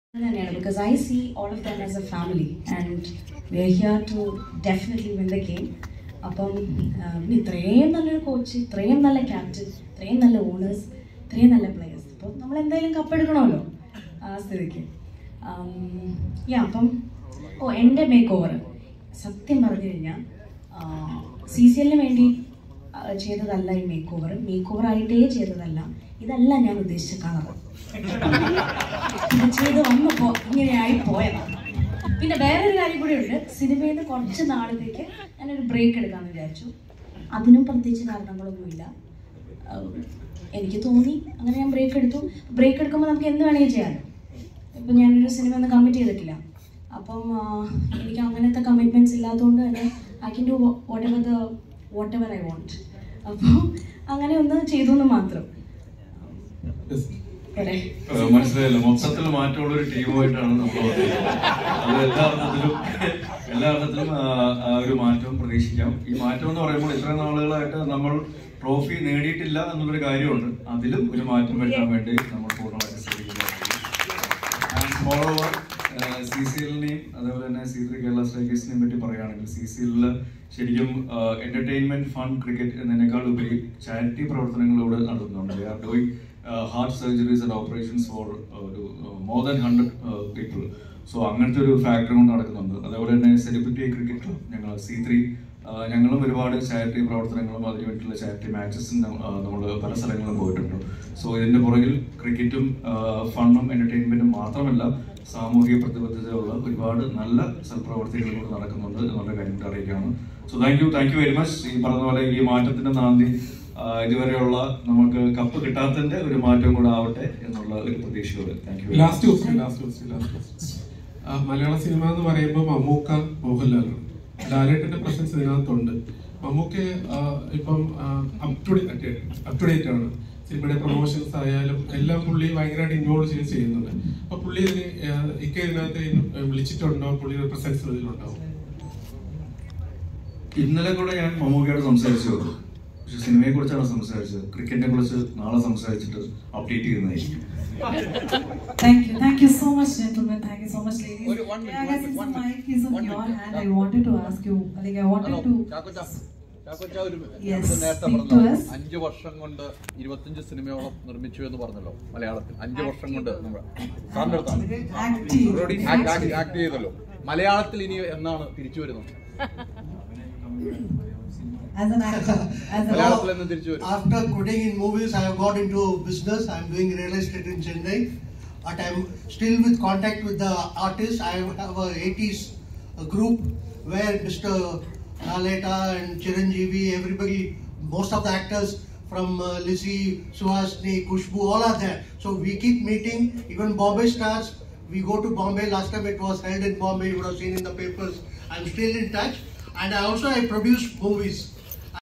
തന്നെയാണ് because I see all of them as a family and we are here to definitely win the game അപ്പം ആഹ്, ഇത്രയും നല്ലൊരു coach ഇത്രയും നല്ല ക്യാപ്റ്റൻ ഇത്രയും നല്ല ഓണേഴ്സ് ഇത്രയും നല്ല പ്ലെയേഴ്സ് അപ്പം നമ്മൾ എന്തായാലും കപ്പെടുക്കണമല്ലോ ആ സ്ഥിതിക്ക് യാ അപ്പം ഓ എൻ്റെ മേക്ക് ഓവർ സത്യം പറഞ്ഞു കഴിഞ്ഞാൽ സി സി എല്ലിന് വേണ്ടി ആ, ചെയ്തതല്ല ഈ മേക്ക് ഓവർ മേക്ക് ഓവർ ആയിട്ടേ ചെയ്തതല്ല ഇതല്ല ഞാൻ ഉദ്ദേശിച്ച കളർ ഇത് ചെയ്ത് വന്നപ്പോ ഇങ്ങനെയായി പോയതാണ് പിന്നെ വേറൊരു കാര്യം കൂടി ഉണ്ട് സിനിമയിൽ നിന്ന് കുറച്ച് നാളത്തേക്ക് ഞാനൊരു ബ്രേക്ക് എടുക്കാമെന്ന് വിചാരിച്ചു അതിനും പ്രത്യേകിച്ച് കാരണങ്ങളൊന്നുമില്ല ആഹ് എനിക്ക് തോന്നി അങ്ങനെ ഞാൻ ബ്രേക്ക് എടുത്തു ബ്രേക്ക് എടുക്കുമ്പോൾ നമുക്ക് എന്ത് വേണമെങ്കിൽ ചെയ്യാമല്ലോ ഇപ്പം ഞാനൊരു സിനിമ ഒന്നും കമ്മിറ്റ് ചെയ്തിട്ടില്ല അപ്പം ആഹ് എനിക്ക് അങ്ങനത്തെ കമ്മിറ്റ്മെൻറ്റ്സ് ഇല്ലാത്തതുകൊണ്ട് തന്നെ I can do whatever the whatever I want അപ്പോൾ അങ്ങനെ ഒന്ന് ചെയ്തു എന്ന് മാത്രം പോരെ? ഏഹ് മനസ്സിലായല്ലോ മൊത്തത്തിൽ മാറ്റമുള്ള ഒരു ടീമുമായിട്ടാണ് നമ്മൾ വന്നത് അത് എല്ലാ അർത്ഥത്തിലും എല്ലാ അർത്ഥത്തിലും ആ, ആ ഒരു മാറ്റം പ്രതീക്ഷിക്കാം ഈ മാറ്റം എന്ന് പറയുമ്പോൾ ഇത്രയും നാളുകളായിട്ട് നമ്മൾ ട്രോഫി നേടിയിട്ടില്ല എന്നുള്ളൊരു കാര്യമുണ്ട് അതിലും ഒരു മാറ്റം വരുത്താൻ വേണ്ടി നമ്മൾ പൂർണ്ണമായിട്ട് ശ്രമിക്കുന്നതായിരിക്കും മോറോവർ സി സി എല്ലിനെയും അതേപോലെ തന്നെ സി ത്രീ കേരള സ്ട്രൈക്കേഴ്സിനെയും പറ്റി പറയുകയാണെങ്കിൽ സി സി എല്ലിൽ ശരിക്കും എന്റർടൈൻമെന്റ് ഫൺ ക്രിക്കറ്റ് എന്നതിനേക്കാൾ ഉപരി ചാരിറ്റി പ്രവർത്തനങ്ങളോട് നടത്തുന്നുണ്ട് they are doing heart surgeries and operations for ഒരു more than hundred people so അങ്ങനത്തെ ഒരു ഫാക്ടർ കൊണ്ട് നടക്കുന്നുണ്ട് അതേപോലെ തന്നെ സെലിബ്രിറ്റി ക്രിക്കറ്റ് ക്ലബ് ഞങ്ങൾ സി ത്രീ ഞങ്ങളും ഒരുപാട് ചാരിറ്റി പ്രവർത്തനങ്ങളും അതിന് വേണ്ടിയിട്ടുള്ള ചാരിറ്റി മാച്ചസും നമ്മൾ പല സ്ഥലങ്ങളിലും പോയിട്ടുണ്ട് സോ ഇതിന്റെ പുറകിൽ ക്രിക്കറ്റും ഫണ്ണും എന്റർടൈൻമെന്റും മാത്രമല്ല സാമൂഹിക പ്രതിബദ്ധതയുള്ള ഒരുപാട് നല്ല സൽപ്രവർത്തികൾ കൂടെ നടക്കുന്നുണ്ട് എന്നുള്ള കാര്യം കൂടെ അറിയിക്കുകയാണ് so thank you thank you very much ഈ പറഞ്ഞ പോലെ ഈ മാറ്റത്തിന്റെ നാന്ദി ആ, ഇതുവരെയുള്ള നമുക്ക് കപ്പ് കിട്ടാത്തതിന്റെ ഒരു മാറ്റം കൂടെ ആവട്ടെ എന്നുള്ള ഒരു പ്രതീക്ഷയോട് thank you last question last question last question മലയാള സിനിമ എന്ന് പറയുമ്പോൾ മമ്മൂക്ക മോഹൻലാലാണ് ലാലേട്ടന്റെ പ്രസൻസ് ഇതിനകത്തുണ്ട് മമ്മൂക്ക ആ, ഇപ്പം up to up to date ആണ് സിനിമയുടെ പ്രൊമോഷൻസ് ആയാലും എല്ലാം പുള്ളി ഭയങ്കരമായിട്ട് ഇൻവോൾവ് ചെയ്ത് ചെയ്യുന്നുണ്ട് അപ്പൊ പുള്ളി ഇതിന് ആ, ഇക്ക ഇതിനകത്ത് ഇന്ന് വിളിച്ചിട്ടുണ്ടോ പുള്ളിയുടെ പ്രസൻസ് ഇതിലുണ്ടാവും ഇന്നലെ കൂടെ ഞാൻ മമ്മൂക്കയോട് സംസാരിച്ചു പക്ഷെ സിനിമയെ കുറിച്ചാണ് സംസാരിച്ചത് ക്രിക്കറ്റിനെ കുറിച്ച് നാളെ സംസാരിച്ചിട്ട് അപ്ഡേറ്റ് ചെയ്യുന്നതായിരിക്കും Thank you. Thank you so much, gentlemen. Thank you so much, ladies. ഒരു- one minute, Yeah, one guys, minute, since one the minute. mic is on One your minute. hand, I wanted to ask you, like, I wanted hello to. Chakkocha Chakkocha ഒരു Yes, ഇത് നേരത്തെ speak പറഞ്ഞല്ലോ to us. അഞ്ച് വർഷം കൊണ്ട് ഇരുപത്തിയഞ്ച് സിനിമയോളം നിർമ്മിച്ചു എന്ന് പറഞ്ഞല്ലോ മലയാളത്തിൽ അഞ്ച് വർഷം കൊണ്ട് നമ്മൾ സാറിന്റെ അടുത്താണ് Active. ഓൾറെഡി ആക്ട് ചെയ്തല്ലോ മലയാളത്തിൽ ഇനി എന്നാണ് തിരിച്ചു വരുന്നത് As an actor, as a മലയാളത്തിൽ എന്ന് തിരിച്ചു വരും After quitting in movies, I have got into business. I'm doing real estate in Chennai. But I'm still with contact with the artists. I have a 80s group where Mr. Naleta and Chiranjeevi, everybody, most of the actors from uh, Lizzie, Suhasini, Kushbu, all are there. So we keep meeting. Even Bombay stars, we go to Bombay. Last time it was held in Bombay. You would have seen in the papers. I'm still in touch. And I also I produce movies.